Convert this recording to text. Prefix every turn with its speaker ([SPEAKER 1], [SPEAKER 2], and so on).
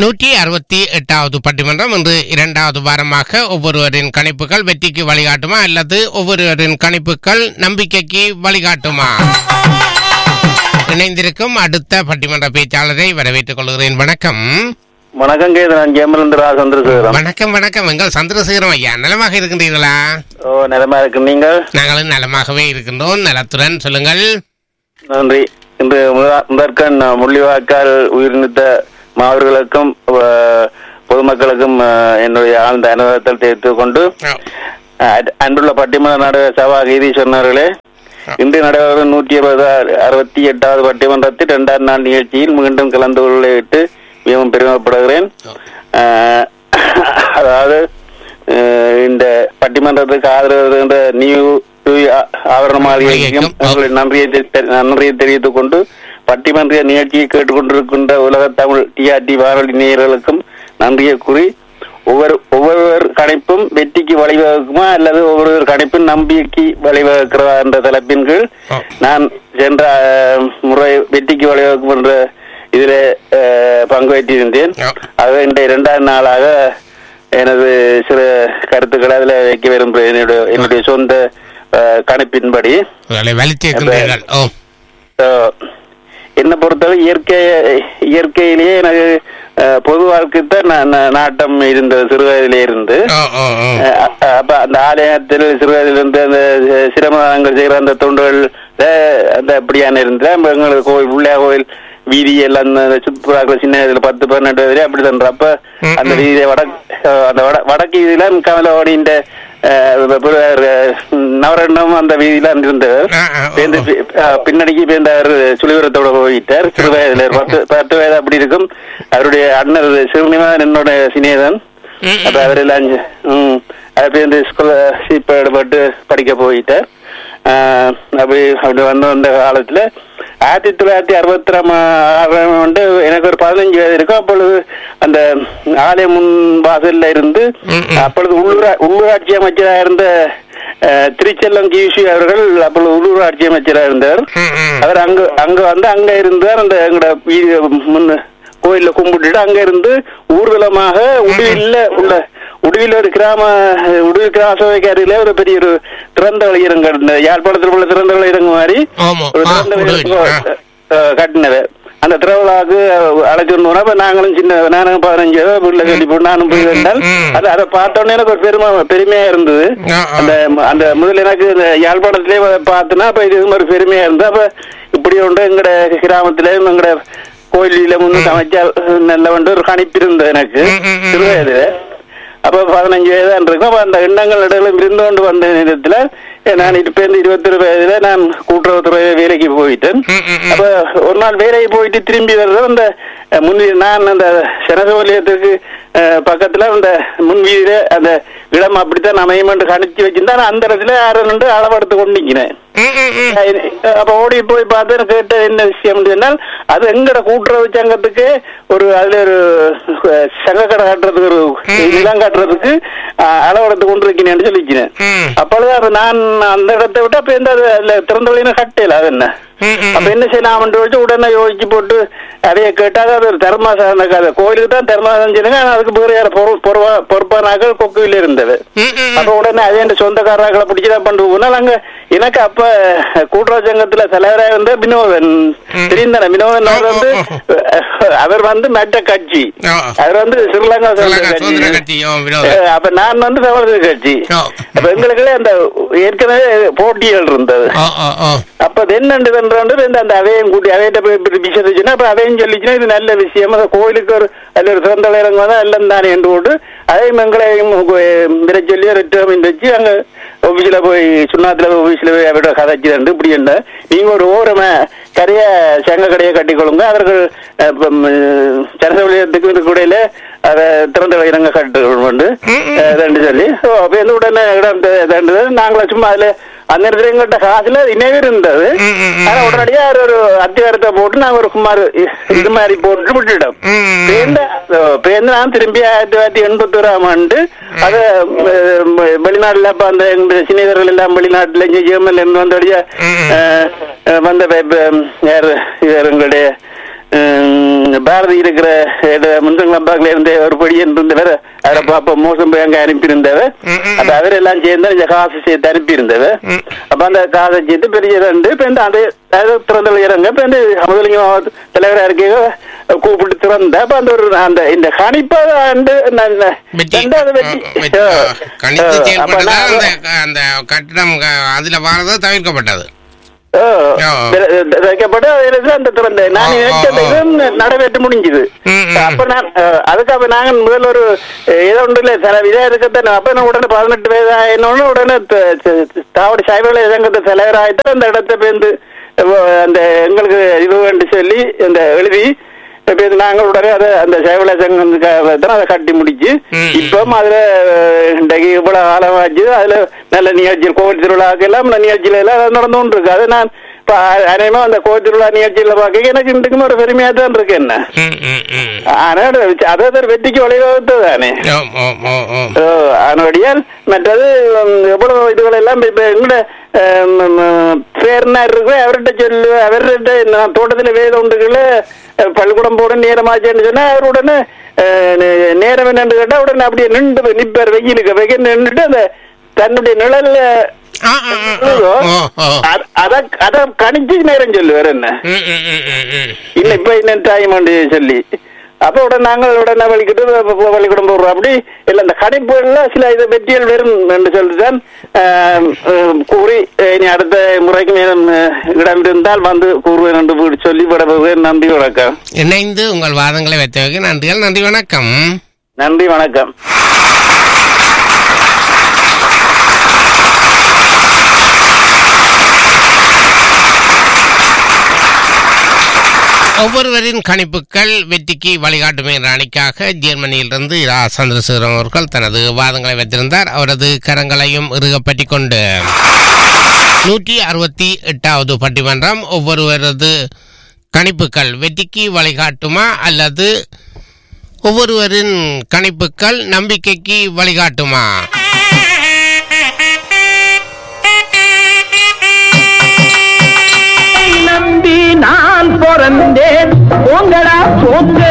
[SPEAKER 1] நூற்றி அறுபத்தி எட்டாவது பட்டிமன்றம் இன்று இரண்டாவது வாரமாக ஒவ்வொருவரின் கணிப்புகள் வெற்றிக்கு வழிகாட்டுமா அல்லது ஒவ்வொருவரின் கணிப்புகள் நம்பிக்கைக்கு வழிகாட்டுமா இணைந்திருக்கும் அடுத்த பட்டிமன்ற பேச்சாளரை வரவேற்றுக் கொள்கிறேன் வணக்கம்
[SPEAKER 2] வணக்கம் கேது நான் ஜெயமலந்தரா சந்திரசேகரம்
[SPEAKER 1] வணக்கம் வணக்கம் எங்கள் சந்திரசேகரம் ஐயா நலமாக இருக்கின்றீர்களா
[SPEAKER 2] ஓ நிலமா இருக்கு நீங்கள்
[SPEAKER 1] நாங்களும் நலமாகவே இருக்கின்றோம் நலத்துடன் சொல்லுங்கள்
[SPEAKER 2] நன்றி இன்று முதா- முதற்கண் முள்ளிவாய்க்கால் உயிர்நீத்த மாவர்களுக்கும் அஹ், பொதுமக்களுக்கும் அஹ், என்னுடைய ஆழ்ந்த அனுபவத்தை தெரிவித்துக் கொண்டு அஹ், அன்புள்ள பட்டிமன்ற நாடக சபா ஈதீஸ்வரனர்களே இன்று நடைபெறும் நூற்றி இருபது அறுபத்தி எட்டாவது பட்டிமன்றத்தில் இரண்டாம் நாள் நிகழ்ச்சியில் மீண்டும் கலந்து கொள்ளிட்டு மிகவும் பெருமைப்படுகிறேன் அஹ், அதாவது அஹ், இந்த பட்டிமன்றத்துக்கு ஆதரவு தருகின்ற நியூ ஆவரண மாளிகைக்கும்
[SPEAKER 1] மாளிகைக்கும்,
[SPEAKER 2] உங்களை நன்றியை தெரி- நன்றியை தெரிவித்துக் கொண்டு பட்டிமன்ற நிகழ்ச்சியை கேட்டுக்கொண்டிருக்கின்ற உலக தமிழ் டிஆர்டி வானொலி நேயர்களுக்கும் நன்றியை கூறி ஒவ்வொரு ஒவ்வொருவர் கணிப்பும் வெற்றிக்கு வழிவகுக்குமா அல்லது ஒவ்வொரு கணிப்பும் நம்பிக்கைக்கு வழிவகுக்கிறதா என்ற தலைப்பின் கீழ்
[SPEAKER 1] ஆ.
[SPEAKER 2] நான் சென்ற அஹ், முறை வெற்றிக்கு வழிவகுக்கும் என்ற இதில் பங்கு பெற்றிருந்தேன்
[SPEAKER 1] ஆ.
[SPEAKER 2] ஆக இந்த இரண்டாம் நாளாக எனது சில கருத்துக்களை அதில் வைக்க விரும்புகிறேன் என்னுடைய என்னுடைய சொந்த அஹ், கணிப்பின்படி
[SPEAKER 1] உங்களை வலித்திருக்கின்றீர்கள் ஓ
[SPEAKER 2] அஹ், என்னை பொறுத்தவரை இயற்கை இயற்கையிலேயே எனக்கு அஹ், பொது வாழ்க்கைத்தான் நா- நா- நாட்டம் இருந்தது சிறு வயதிலே இருந்து
[SPEAKER 1] ஓ ஓ ஓ
[SPEAKER 2] அஹ், அ- அப்ப அந்த ஆலயத்தில் சிறு வயதிலிருந்து அந்த சிரமங்கள் செய்கிற அந்த தொண்டுகள் அந்த அப்படியான இருந்த எங்களுக்கு கோயில் உள்ளே கோயில் வீதி எல்லாம் அந்த சுற்றுலாக்கள் சின்ன இதுல பத்து பன்னெண்டு வயதுல அப்படி தன்ற அப்ப
[SPEAKER 1] ம்,
[SPEAKER 2] அந்த
[SPEAKER 1] ம்.
[SPEAKER 2] வீதியை வடக்கு அஹ், அந்த வட வடக்கு இதுல கமலவாடியின் நவரண்டம் அந்த வீதியில இருந்தவர்
[SPEAKER 1] ஆ, ஆ, ஓ,
[SPEAKER 2] பேருந்து
[SPEAKER 1] ஓ.
[SPEAKER 2] பி- அஹ், பின்னணிக்கு பேர்ந்தார் சுழிவரத்தோட போயிட்டார் சிறு வயதுல பத்து பத்து வயது அப்படி இருக்கும் அவருடைய அண்ணர் சிறுநிமான் என்னோட சிநேகன்
[SPEAKER 1] ம்,
[SPEAKER 2] அப்ப அவரெல்லாம் அஞ்சு ம் அப்படி இந்த ஸ்காலர்ஷிப் எடுபட்டு படிக்க போயிட்டார் ஆஹ் அப்படி அப்படி வந்து வந்த காலத்துல ஆயிரத்தி தொள்ளாயிரத்தி அறுபத்தி ஆறாம் ஆண்டு எனக்கு ஒரு பதினஞ்சு வயது இருக்கும் அப்பொழுது அந்த ஆலய முன் வாசல்ல இருந்து
[SPEAKER 1] ம், ம்.
[SPEAKER 2] அப்பொழுது உள்ளூரா உள்ளூராட்சி அமைச்சராக இருந்த அஹ், திருச்செல்லம் கியூசி அவர்கள் அப்பொழுது உள்ளூராட்சி அமைச்சராக இருந்தார்
[SPEAKER 1] ம், ம்.
[SPEAKER 2] அவர் அங்க அங்க வந்து அங்க இருந்தார் அந்த எங்கட வீதி முன்ன கோயில்ல கும்பிட்டுட்டு அங்க இருந்து ஊர்வலமாக உடுவில்ல உள்ள உடுவில ஒரு கிராம உடுவில் கிராம சபைக்கு அருகில ஒரு பெரிய ஒரு திறந்த வழியிறங்க இந்த யாழ்ப்பாணத்தில் உள்ள திறந்த வழியிறங்க மாதிரி
[SPEAKER 1] ஆமா
[SPEAKER 2] ஒரு
[SPEAKER 1] ஆ,
[SPEAKER 2] திறந்த
[SPEAKER 1] உடுவில்,
[SPEAKER 2] வழியிறங்க
[SPEAKER 1] ஆ.
[SPEAKER 2] அஹ், கட்டினது அந்த திருவிழாவுக்கு அழைச்சிட்டு போனா அப்ப நாங்களும் சின்ன நானும் பதினஞ்சு வயது வீட்டுல சொல்லி போட்டு நானும் போய் வந்தால்
[SPEAKER 1] ம்.
[SPEAKER 2] அது அதை பார்த்தோன்னே எனக்கு ஒரு பெருமை பெருமையா இருந்தது
[SPEAKER 1] ஆ, ஆ.
[SPEAKER 2] அந்த அந்த முதல்ல எனக்கு இந்த யாழ்ப்பாணத்திலே பார்த்தனா அப்ப இது மாதிரி பெருமையா இருந்து அப்ப இப்படி ஒன்று எங்கட கிராமத்திலே எங்கட கோயிலில முன்னு சமைச்சா நல்ல வந்து ஒரு கணிப்பு இருந்தது எனக்கு
[SPEAKER 1] ம், ம், ம்.
[SPEAKER 2] சிறு வயதுல அப்ப பதினஞ்சு வயதான் இருக்கும் அப்ப அந்த எண்ணங்கள் இடையில இருந்து கொண்டு வந்த நேரத்துல நான் இப்ப இந்த இருபத்தொரு வயதுல நான் கூட்டுறவுத்துறை வேலைக்கு போயிட்டேன்
[SPEAKER 1] ம், ம், ம்.
[SPEAKER 2] அப்ப ஒரு நாள் வேலைக்கு போயிட்டு திரும்பி வர்றது அந்த அஹ், முன் வீ- நான் அந்த சனசோலியத்துக்கு பக்கத்துல அந்த முன் வீதியில அந்த இடம் அப்படித்தான் அமையுமென்று கணிச்சு வச்சிருந்தா நான் அந்த இடத்துல யாரும் நின்று அளவெடுத்து கொண்டு நிக்கிறேன்
[SPEAKER 1] ம், ம், ம்.
[SPEAKER 2] அப்ப ஓடி போய் பார்த்து கேட்ட என்ன விஷயம் சொன்னால் அது எங்கட கூட்டுறவு சங்கத்துக்கு ஒரு அதுல ஒரு அஹ், சங்க கடை கட்டுறதுக்கு ஒரு நிலம் கட்டுறதுக்கு அஹ், அளவெடுத்து கொண்டு இருக்கேன்னு சொல்லிக்கிறேன்
[SPEAKER 1] ம்.
[SPEAKER 2] அப்பொழுது அது நான் அந்த இடத்தை விட்டு அப்ப எந்த அதுல திறந்த வழியில கட்டல அது என்ன
[SPEAKER 1] ம், ம்,
[SPEAKER 2] அப்ப என்ன செய்யலாம் வச்சு உடனே யோசிச்சு போட்டு அதைய கேட்டாக அது ஒரு தர்மாசன கதை கோயிலுக்கு தான் தர்மாசனம் செய்யுங்க ஆனா அதுக்கு பேர் யார் பொறு- பொறுவா- பொறுப்பானாக்கள் கொக்குவில இருந்தது
[SPEAKER 1] ம், ம்,
[SPEAKER 2] அப்ப
[SPEAKER 1] ம்.
[SPEAKER 2] உடனே அதே என் சொந்தக்காரர்களை பிடிச்சுதான் பண்ணு போனால் அங்க எனக்கு அப்ப கூட்டுறவு சங்கத்துல தலைவராக இருந்த வினோதன்
[SPEAKER 1] ம்.
[SPEAKER 2] தெரியும் தானே வினோதன் அவர் வந்து
[SPEAKER 1] ஓ,
[SPEAKER 2] அவர் வந்து மற்ற கட்சி
[SPEAKER 1] ஓ.
[SPEAKER 2] அவர் வந்து ஸ்ரீலங்கா
[SPEAKER 1] சொல்லுங்க,
[SPEAKER 2] சுதந்திர
[SPEAKER 1] சுதந்திர
[SPEAKER 2] கட்சி
[SPEAKER 1] கட்சி ஓ, வினோதன்.
[SPEAKER 2] அஹ் அப்ப நான் வந்து தமிழக கட்சி
[SPEAKER 1] ஓ.
[SPEAKER 2] அப்ப எங்களுக்கு அந்த ஏற்கனவே போட்டிகள் இருந்தது
[SPEAKER 1] ஓ, ஓ, ஓ.
[SPEAKER 2] அப்ப அது என்னண்டு இந்த அந்த அவையும் கூட்டி அவையிட்ட போய் இப்படி விஷயத்துச்சுன்னா அப்ப அவையும் சொல்லிச்சுன்னா இது நல்ல விஷயம் அந்த கோயிலுக்கு ஒரு அதுல ஒரு சிறந்த இறங்க தான் எல்லாம் தானே என்று போட்டு அதையும் எங்களையும் விரை சொல்லி ஒரு டேர்மின் வச்சு அங்க ஆபீஸ்ல போய் சுண்ணாத்துல ஆபீஸ்ல போய் அவரோட கதைச்சு தண்டு இப்படி என்ன நீங்க ஒரு ஓரம கரைய சங்க கடையை கட்டிக்கொள்ளுங்க அவர்கள் சரசவலியத்துக்கு இதுக்கு இடையில அதை திறந்த இறங்க கட்டுக்கொண்டு
[SPEAKER 1] ம், ம்.
[SPEAKER 2] ரெண்டு சொல்லி ஓ, அப்ப வந்து உடனே இடம் தண்டு நாங்களும் சும்மா அதுல அந்த நேரத்துல எங்கள்கிட்ட காசுல இணைவே இருந்தது
[SPEAKER 1] ம், ம், ம்.
[SPEAKER 2] ஆனா உடனடியா அவர் ஒரு அத்தியாரத்தை போட்டு நாங்க ஒரு குமார் இது மாதிரி போட்டு விட்டுட்டோம்
[SPEAKER 1] ம், ம்.
[SPEAKER 2] பேருந்து பேருந்து நான் திரும்பி ஆயிரத்தி தொள்ளாயிரத்தி எண்பத்தி ஓராம் ஆண்டு அது அஹ், வெளிநாட்டுல அப்ப அந்த எங்க சினிதர்கள் எல்லாம் வெளிநாட்டுல இங்க ஜெர்மன்ல இருந்து வந்தபடியா
[SPEAKER 1] ம்.
[SPEAKER 2] அஹ், அஹ், வந்த ப- ப- யாரு இவர் எங்களுடைய உம், பாரதி இருக்கிற முன்சங்கம்பாக்கில இருந்த ஒரு படியன் இருந்தவர் அவரை பாப்பா மோசம் போய் அங்க அனுப்பியிருந்தவர்
[SPEAKER 1] ம், ம்,
[SPEAKER 2] அப்ப அவரெல்லாம் சேர்ந்து இந்த காசு சேர்த்து அனுப்பியிருந்தவர்
[SPEAKER 1] ம்.
[SPEAKER 2] அப்ப அந்த காசை சேர்த்து பெரிய ரெண்டு இப்ப இந்த அந்த அது திறந்த இறங்க இப்ப இந்த முதலிங்க மாவட்ட தலைவரா இருக்க கூப்பிட்டு திறந்த அப்ப அந்த ஒரு அந்த இந்த கணிப்பை வந்து நான்
[SPEAKER 1] வெற்றி
[SPEAKER 2] ரெண்டாவது வெற்றி
[SPEAKER 1] ஆ, வெற்றி. ஆ, கணித்து
[SPEAKER 2] அப்ப
[SPEAKER 1] செயல்பட்டதால் அந்த
[SPEAKER 2] நான்
[SPEAKER 1] அந்த கட்டிடம் க- அதுல வாரது தவிர்க்கப்பட்டது
[SPEAKER 2] ஓ,
[SPEAKER 1] ஆ.
[SPEAKER 2] த- த- வைக்கப்பட்டு அதுல அந்த திறந்த நான்
[SPEAKER 1] ஆ, ஆ,
[SPEAKER 2] நினைச்சது
[SPEAKER 1] ஆ.
[SPEAKER 2] இதுவும் நிறைவேற்ற முடிஞ்சது
[SPEAKER 1] ம், ம்.
[SPEAKER 2] அப்ப நான் அஹ், அதுக்கு அப்ப நாங்க முதல்ல ஒரு அஹ், ஏதோ ஒன்று இல்லை சில இதா இருக்கத்தான் அப்ப நான் உடனே பதினெட்டு வயது ஆயினோன்னு உடனே த- த- தாவடி சாய்வுகளை சங்கத்து தலைவராயிட்டு அந்த இடத்த பேருந்து அந்த எங்களுக்கு இது வேண்டி சொல்லி இந்த எழுதி இப்ப இது நாங்கள் உடனே அதை அந்த சேவல சங்கத்துக்காக அதை கட்டி முடிச்சு
[SPEAKER 1] ம்.
[SPEAKER 2] இப்போ அதுல அஹ், இன்றைக்கு இவ்வளவு காலம் ஆச்சு அதுல நல்ல நிகழ்ச்சி கோவில் திருவிழாக்கு எல்லாம் நல்ல நிகழ்ச்சியில எல்லாம் நடந்து கொண்டு இருக்கு அது நான் இப்ப அநேகமா அந்த கோவில் திருவிழா நிகழ்ச்சியில பார்க்க எனக்கு இன்றைக்கும் ஒரு பெருமையா தான் இருக்கு என்ன
[SPEAKER 1] ம், ம், ம்.
[SPEAKER 2] ஆனா அதே ஒரு வெற்றிக்கு வழிவகுத்து தானே
[SPEAKER 1] ஓம், ஓம், ஓம், ஓம்.
[SPEAKER 2] அதனுடையால் மற்றது உம், எவ்வளவு இதுகள் எல்லாம் இப்ப எங்கட பேர்னா இருக்கு அவர்கிட்ட சொல்லு அவர்கிட்ட நான் தோட்டத்துல வேத உண்டுகள பள்ளிக்கூடம் போட நேரமாச்சேன்னு சொன்னா அவர் உடனே அஹ், நே- நேரம் என்னன்னு கேட்டா உடனே அப்படியே நின்று நிப்பார் வெயிலுக்கு வெக நின்றுட்டு அந்த தன்னுடைய நிழல்ல
[SPEAKER 1] ஆ, ஆ, ஆ, ஆ. ஓ, ஓ.
[SPEAKER 2] அத- அத அத கணிச்சு நேரம் சொல்லுவார் என்ன
[SPEAKER 1] ம், ம், ம், ம், ம்.
[SPEAKER 2] இல்ல இப்ப என்ன டைம் சொல்லி அப்ப உடனே நாங்கள் உடனே வலிக்கிட்டு ப- ப- பள்ளிக்கூடம் போடுறோம் அப்படி இல்ல இந்த கணிப்புகள்ல சில இது வெற்றிகள் வரும் என்று சொல்லிதான் ஆம், ஆம், கூறி அஹ், இனி அடுத்த முறைக்கு மேலும் அஹ், இடம் இருந்தால் வந்து கூறுவேன் என்று வீடு சொல்லி விடப்படுவேன் நன்றி வணக்கம்
[SPEAKER 1] இணைந்து உங்கள் வாதங்களை வைத்தவர்கள் நன்றிகள் நன்றி வணக்கம்
[SPEAKER 2] நன்றி வணக்கம்
[SPEAKER 1] ஒவ்வொருவரின் கணிப்புகள் வெற்றிக்கு வழிகாட்டும் என்ற அணிக்காக ஜெர்மனியிலிருந்து இரா சந்திரசேகரன் அவர்கள் தனது வாதங்களை வைத்திருந்தார் அவரது கரங்களையும் இறுகப்பற்றி கொண்டு நூற்றி அறுபத்தி எட்டாவது பட்டிமன்றம் ஒவ்வொருவரது கணிப்புகள் வெற்றிக்கு வழிகாட்டுமா அல்லது ஒவ்வொருவரின் கணிப்புகள் நம்பிக்கைக்கு வழிகாட்டுமா
[SPEAKER 3] நம்பி நான் பிறந்தேன் உங்களா போங்க